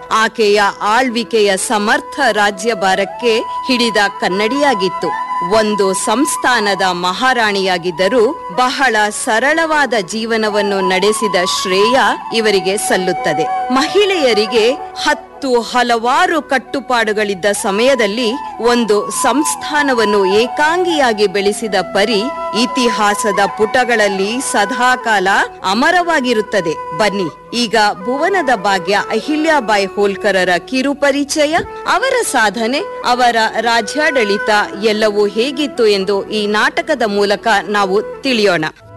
ಆಕೆಯ ಆಳ್ವಿಕೆಯ ಸಮರ್ಥ ರಾಜ್ಯಭಾರಕ್ಕೆ ಹಿಡಿದ ಕನ್ನಡಿಯಾಗಿತ್ತು ಒಂದು ಸಂಸ್ಥಾನದ ಮಹಾರಾಣಿಯಾಗಿದ್ದರೂ ಬಹಳ ಸರಳವಾದ ಜೀವನವನ್ನು ನಡೆಸಿದ ಶ್ರೇಯ ಇವರಿಗೆ ಸಲ್ಲುತ್ತದೆ ಮಹಿಳೆಯರಿಗೆ ಹತ್ತು ಹಲವಾರು ಕಟ್ಟುಪಾಡುಗಳಿದ್ದ ಸಮಯದಲ್ಲಿ ಒಂದು ಸಂಸ್ಥಾನವನ್ನು ಏಕಾಂಗಿಯಾಗಿ ಬೆಳೆಸಿದ ಪರಿ ಇತಿಹಾಸದ ಪುಟಗಳಲ್ಲಿ ಸದಾಕಾಲ ಅಮರವಾಗಿರುತ್ತದೆ ಬನ್ನಿ ಈಗ ಭುವನದ ಭಾಗ್ಯ ಅಹಿಲ್ಯಾಬಾಯಿ ಹೋಲ್ಕರರ ಕಿರು ಪರಿಚಯ ಅವರ ಸಾಧನೆ ಅವರ ರಾಜ್ಯಾಡಳಿತ ಎಲ್ಲವೂ ಹೇಗಿತ್ತು ಎಂದು ಈ ನಾಟಕದ ಮೂಲಕ ನಾವು ತಿಳಿಯೋಣ